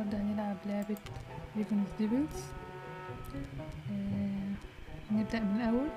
النهاردة هنلعب لعبة ريفنز ديفلز آه نبدأ من الأول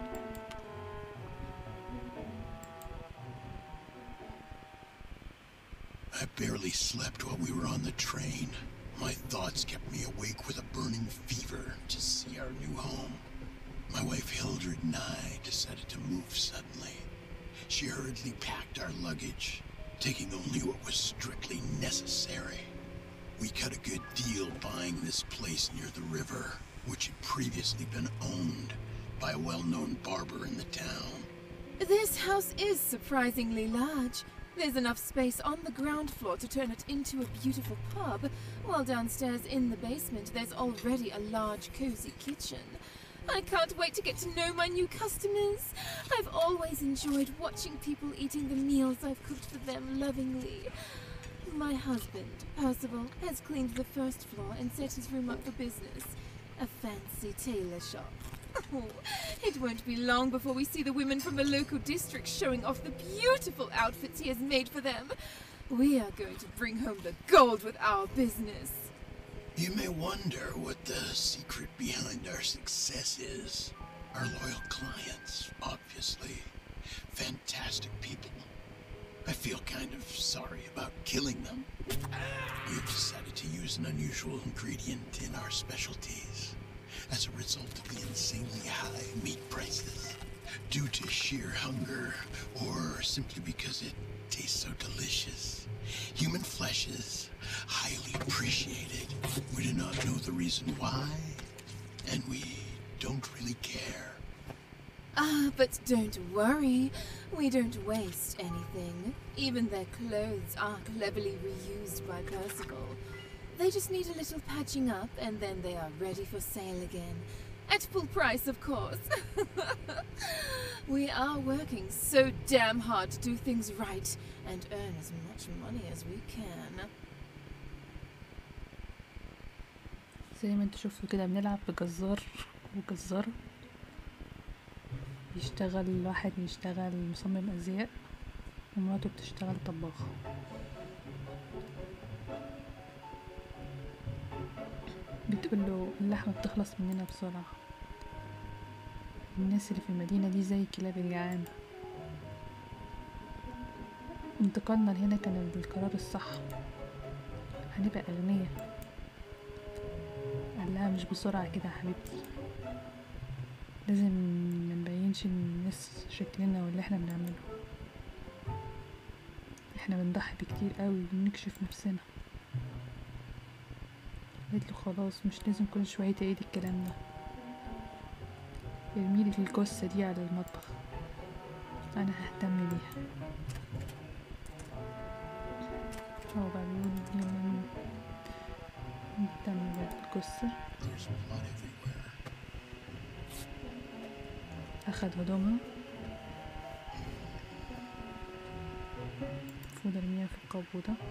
I barely slept while we were on the train. My thoughts kept me awake with a burning fever to see our new home. My wife Hildred and I decided to move suddenly. She hurriedly packed our luggage, taking only what was strictly necessary. We cut a good deal buying this place near the river, which had previously been owned by a well-known barber in the town. This house is surprisingly large. There's enough space on the ground floor to turn it into a beautiful pub, while downstairs in the basement there's already a large, cozy kitchen. I can't wait to get to know my new customers. I've always enjoyed watching people eating the meals I've cooked for them lovingly. My husband, Percival, has cleaned the first floor and set his room up for business a fancy tailor shop. Oh, it won't be long before we see the women from the local district showing off the beautiful outfits he has made for them. We are going to bring home the gold with our business. You may wonder what the secret behind our success is. Our loyal clients, obviously. Fantastic people. I feel kind of sorry about killing them. We have decided to use an unusual ingredient in our specialties as a result of the insanely high meat prices. Due to sheer hunger, or simply because it tastes so delicious. Human flesh is highly appreciated. We do not know the reason why, and we don't really care. Ah, but don't worry. We don't waste anything. Even their clothes are cleverly reused by Percival. They just need a little patching up, and then they are ready for sale again. At full price, of course. we are working so damn hard to do things right and earn as much money as we can. زي ما انتوا شفتوا كده بنلعب بجزار وجزارة بيشتغل واحد بيشتغل مصمم أزياء ومراته بتشتغل طباخة بتقول له اللحمة بتخلص مننا بسرعة الناس اللي في المدينة دي زي الكلاب الجعانة انتقالنا لهنا كان القرار الصح هنبقى أغنياء قال لها مش بسرعة كده يا حبيبتي لازم منبينش للناس شكلنا واللي احنا بنعمله احنا بنضحي بكتير قوي بنكشف نفسنا قالت له خلاص مش لازم كل شوية تعيدي الكلام ده ارميلي الجثة دي على المطبخ انا ههتم بيها هو بقى بيقول يلا نهتم بالجثة There's blood everywhere. أخد هدومها المفروض ارميها في القابو ده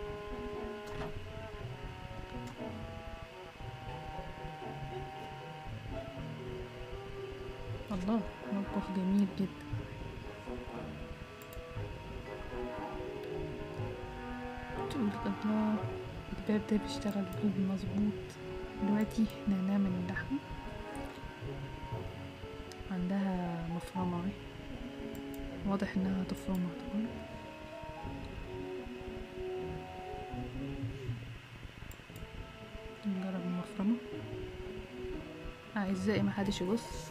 الله مطبخ جميل جدا تقول الله الباب ده بيشتغل بلوب مظبوط دلوقتي احنا هنعمل اللحمة عندها مفرمة اهي واضح انها هتفرمها طبعا نجرب المفرمة أعزائي محدش يبص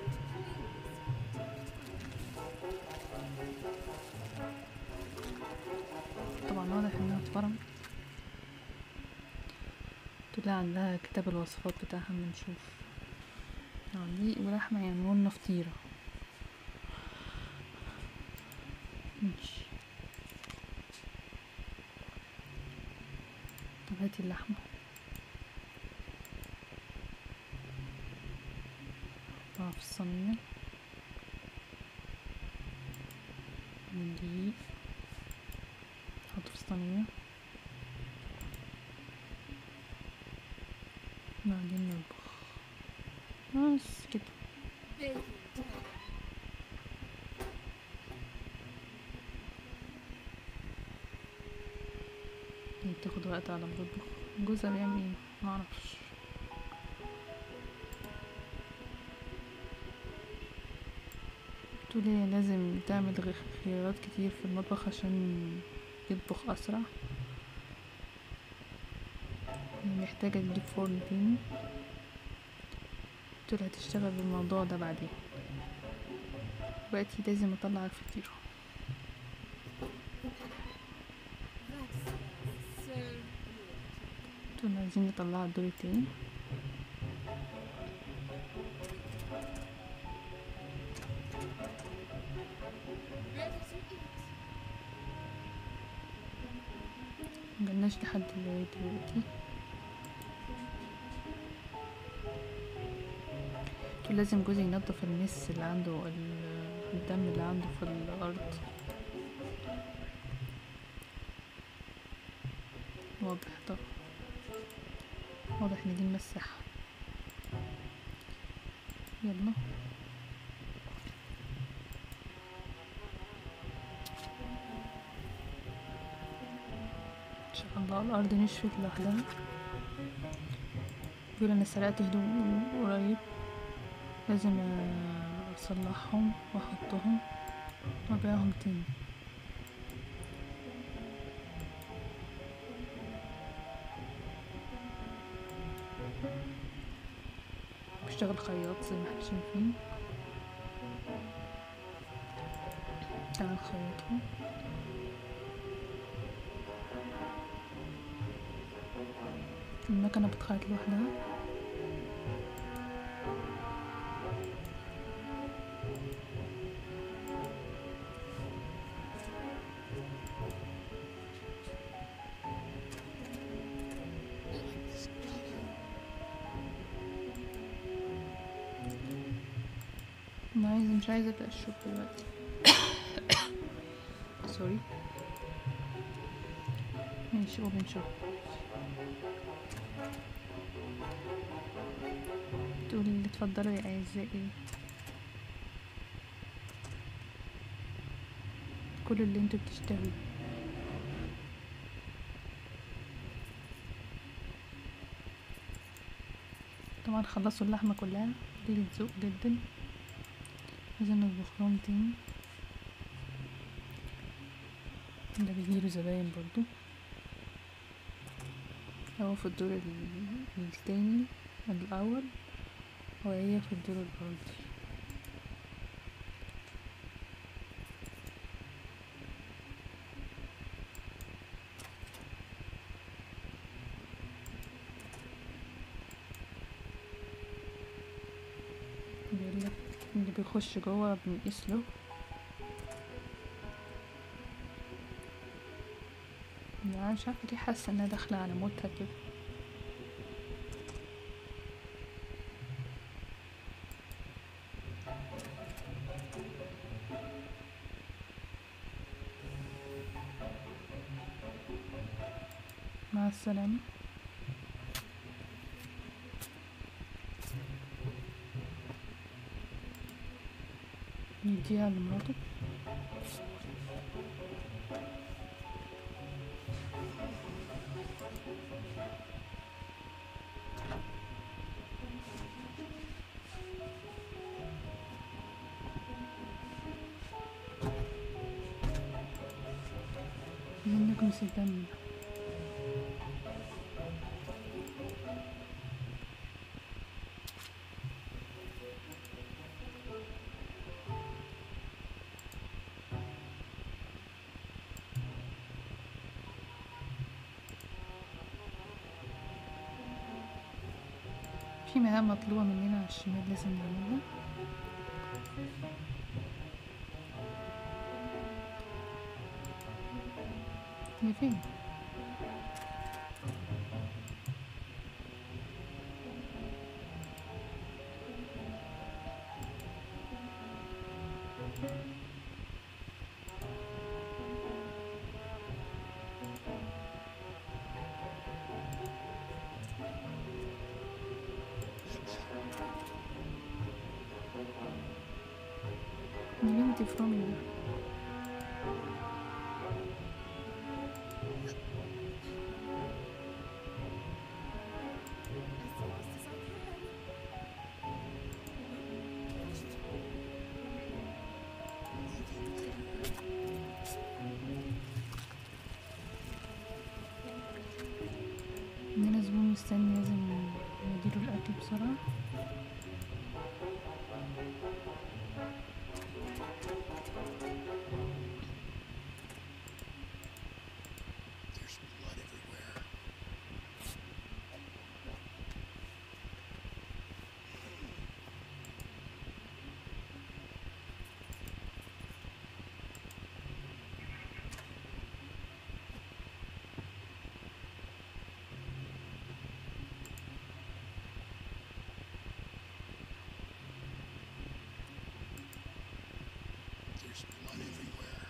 طبعا واضح انها اتفرمت طلع عندها كتاب الوصفات بتاعها اما نشوف دقيق ولحمة يعملولنا فطيرة ماشي طب هاتي اللحمة حطها في الصينية والدقيق حطه في الصينية بعدين نطبخ بس كده دي بتاخد وقت على ما تطبخ جوزها بيعمل ايه معرفش تقولي لازم تعمل غ- خيارات كتير في المطبخ عشان يطبخ أسرع يعني محتاجة تجيب فرن تاني قلتلها هتشتغل بالموضوع ده بعدين دلوقتي لازم اطلع الفطيرة That smells so good. قلتلها عايزين نطلعها الدور التاني Ready to eat. مجلناش لحد لغاية دلوقتي قلت لازم جوزي ينضف المس اللي عنده ال- الدم اللي عنده في الأرض واضح طبعا واضح ان دي المساحة يلا ان شاء الله الارض نشفت لوحدها بيقول انا سرقت هدوم قريب لازم اصلحهم واحطهم وابيعهم تاني بشتغل خياط زي ما احنا شايفين تعال نخيطهم المكنة بتخيط لوحدها I like this color. انا عايزة مش عايزة ابدأ الشغل دلوقتي سوري ماشي اوبن شغل تقول لي اتفضلوا يا اعزائي كل اللي انتوا بتشتهوه طبعا خلصوا اللحمة كلها دي بتذوق جدا لازم نطبخ لهم تاني ده بيجيله زباين برضو هو في الدور ال- التاني الأول وهي في الدور الأرضي بيقولك اللي بيخش جوه بنقيس له انا مش عارفه ليه حاسه انها داخله على موتها كده مع السلامه نديها لمراته منك مس الدم ده في مهام مطلوبة مننا على الشمال لازم نعملها هي فين؟ مين انت فرومي ده؟ مستني لازم نديله الاكل بسرعة There's blood everywhere. There's blood everywhere.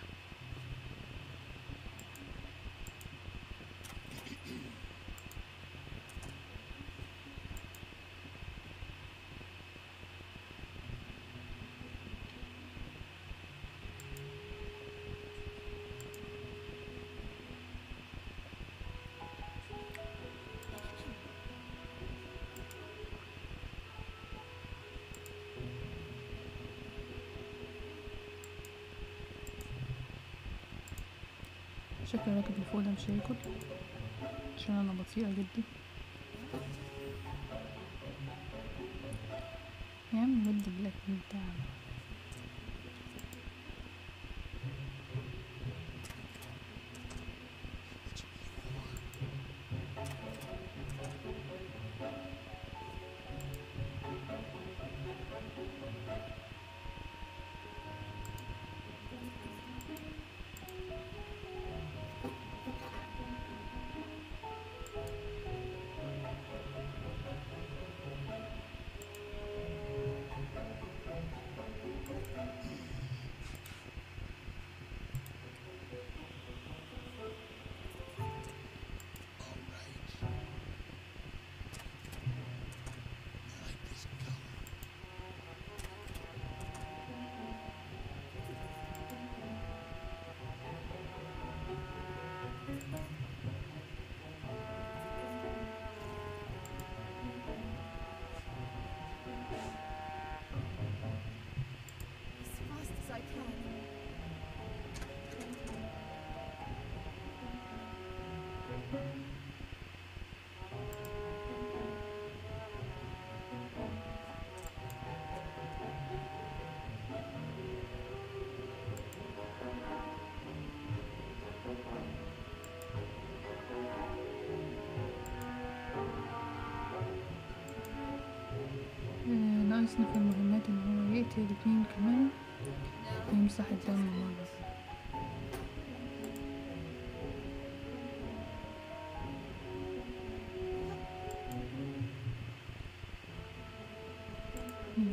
شكل الراكب اللي فوق ده مش هياكل عشان انا بطيئة جدا يا عم ودي الاكل بتاعنا It should be warm. All right. I like this color. As fast as I can. آه، ناقصنا في المهمات ان هو يقتل اتنين كمان ويمسح الدم مرة مم.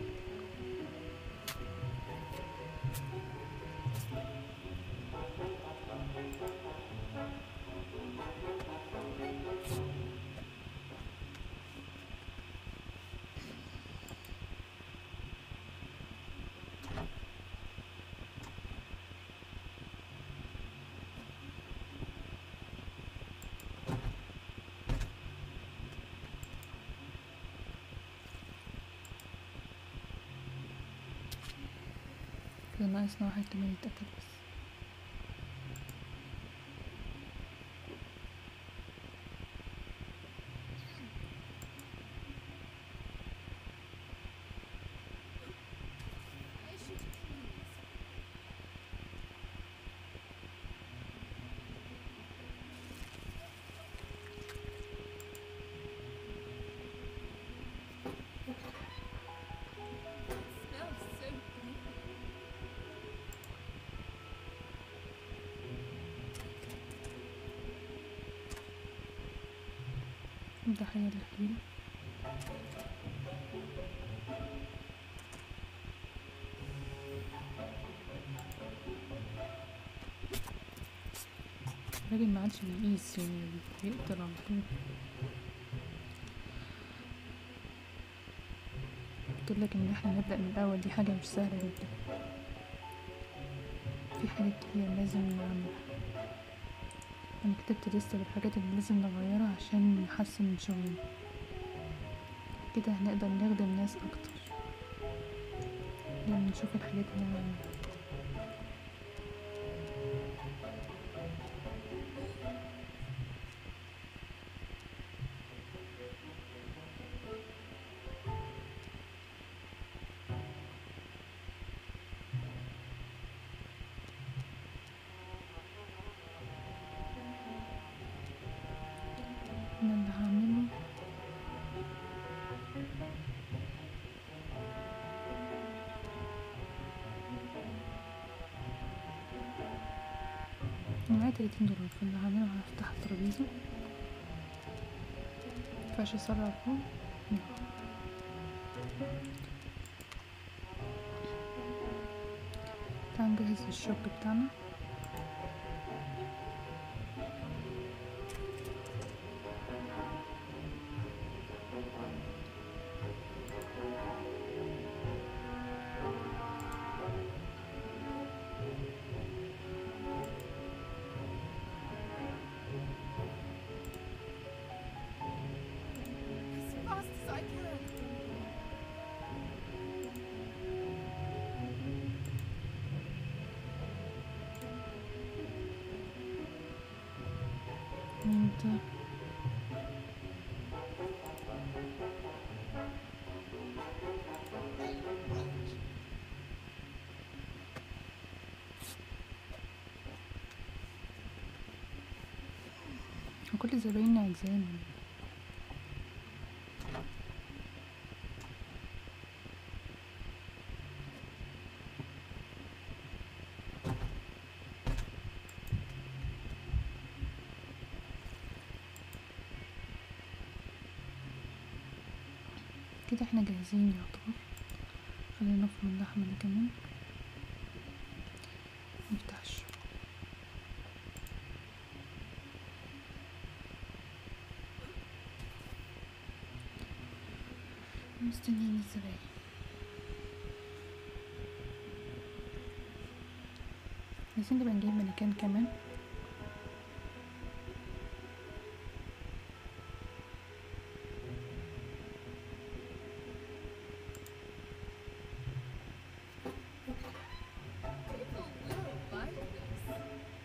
كده ناقصنا واحد كمان يتقتل بس I should please. smells so good. ضحية للحيل الراجل ما عادش بيقيس يعني بيقتل على طول قلت لك ان احنا نبدأ من الاول دي حاجة مش سهلة جدا في حاجات كتير لازم نعملها انا كتبت لستة بالحاجات اللي لازم نغيرها عشان نحسن من شغلنا كده هنقدر نخدم ناس اكتر لما نشوف الحاجات اللي نعملها معايا تلاتين دولار فاللي هعمله هفتح الترابيزة مينفعش اسرع فوق لا. تعال نجهز الشوك بتاعنا As fast as I can. انت وكل زبايني عايزاني كده احنا جاهزين يعتبر خلينا نفرم اللحمة دي كمان نفتح الشوك مستنيين الزباين عايزين نبقى نجيب مانيكان كمان People will like this.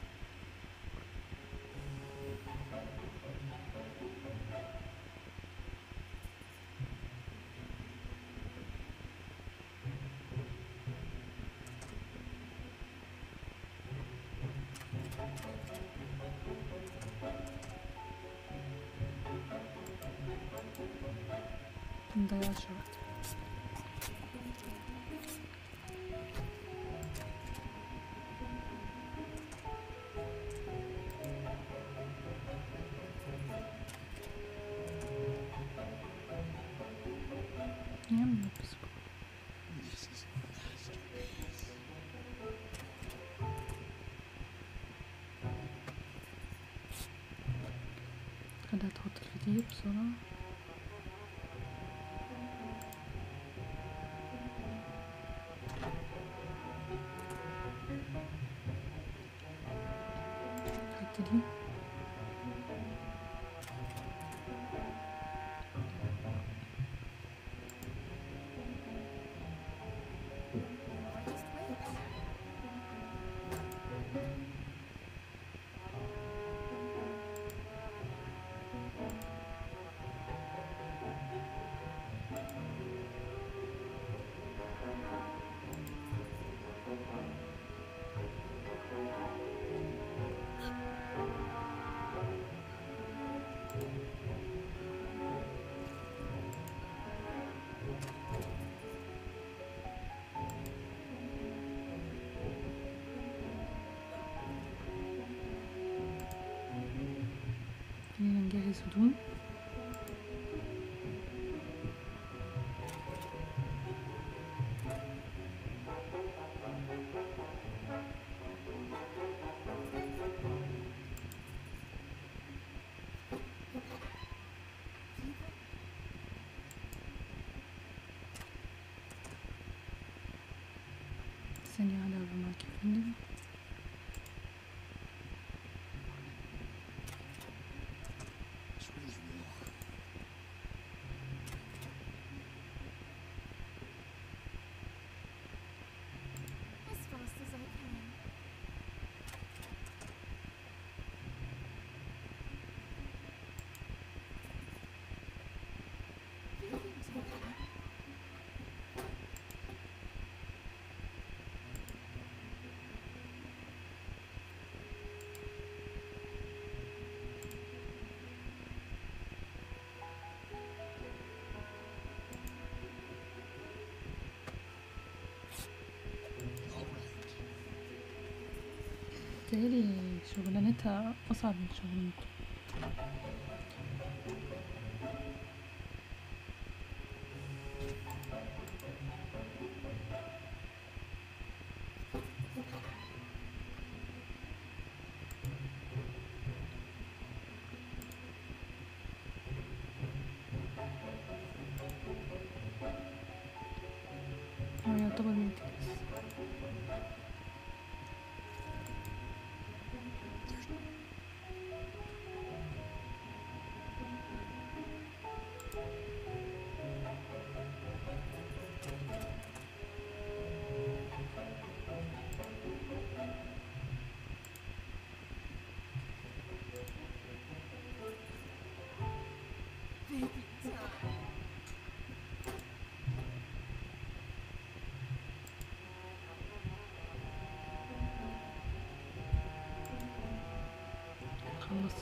مضيعش وقت يا عم بس This is a masterpiece. خليها تحط الفطير بسرعة حط دي Just wait. خلينا نجهز هدوم ثانية واحدة أبقى معاكي يا فندم It's really warm. As fast as I can. Leave him to me. All right. تهيألي شغلانتها أصعب من شغلانته هو يعتبر بيدرس Baby time. خلصت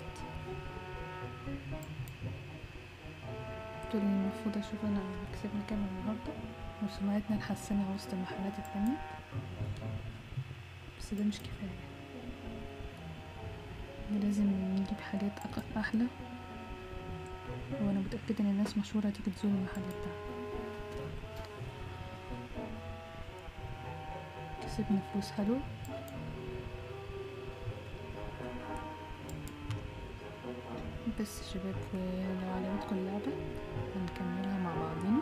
قلت لي المفروض اشوف انا كسبنا كام النهارده وسمعتنا نحسنها وسط المحلات التانية بس ده مش كفاية لازم نجيب حاجات أق- أحلى وأنا متأكدة إن الناس مشهورة تيجي تزور المحل بتاعنا كسبنا فلوس حلوة بس يا شباب لو عجبتكم اللعبة هنكملها مع بعضين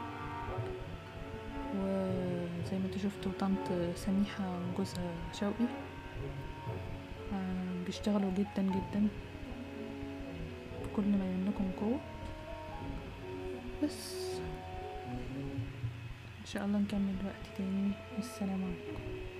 وزي ما انتوا شفتوا طنط سميحة وجوزها شوقي آه، بيشتغلوا جدا جدا بكل ما يملكهم قوة بس ان شاء الله نكمل وقت تاني والسلام عليكم